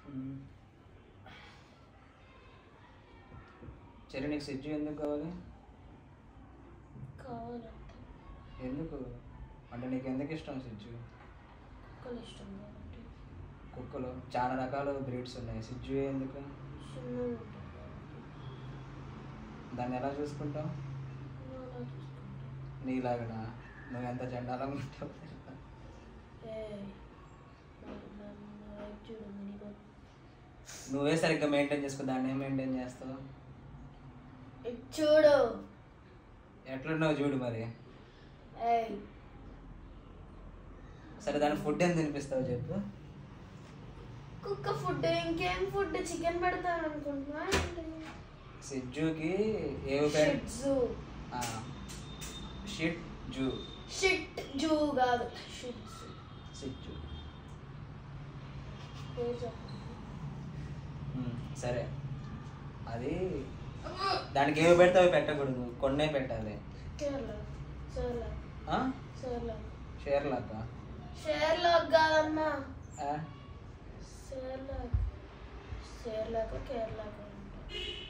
ఉమ్. సరే నీకు సిజ్జు ఎందుకు కావాలి కావాలంటే ఎందుకు అంటే నీకు ఎందుకు ఇష్టం సిజ్జు కుక్కలు ఇష్టం కాబట్టి కుక్కలు చాలా రకాల బ్రీడ్స్ ఉన్నాయి సిజ్జు ఎందుకు చిన్నగా ఉంటుంది కాబట్టి దాన్ని ఎలా చూసుకుంటావు అలా చూసుకుంటాం నీలాగనా నువ్వు ఎంత చండాలంగా ఉంటావు ఏ నన్ను వైపు చూడు మినిమం నువ్వే సరిగ్గా మెయింటైన్ చేసుకో దాన్ని ఏం మెయింటైన్ చేస్తావు ఇటు చూడు ఎట్లున్నావు చూడు మరి ఏయ్ సరే దాని ఫుడ్ ఏం తినిపిస్తావు చెప్పు కుక్క ఫుడ్ ఇంకేం ఫుడ్ చికెన్ పెడతాను అనుకుంటున్నా సిజ్జుకి ఏవి పెడ shih tzu shih tzu shih tzu కాదు షిట్జు సిజ్జు పేరు చెప్పు. ఉమ్, సరే అది దానికి ఏవి పెడితే అవి పెట్టకూడదు కొన్నే పెట్టాలి కేరళ షేర్లాక్ ఆ? షేర్లాక్ షేర్లాక షేర్లాక్ కాదమ్మా ఆ? షేర్లాక్ షేర్లాక్ కేరళకు ఉంటాయి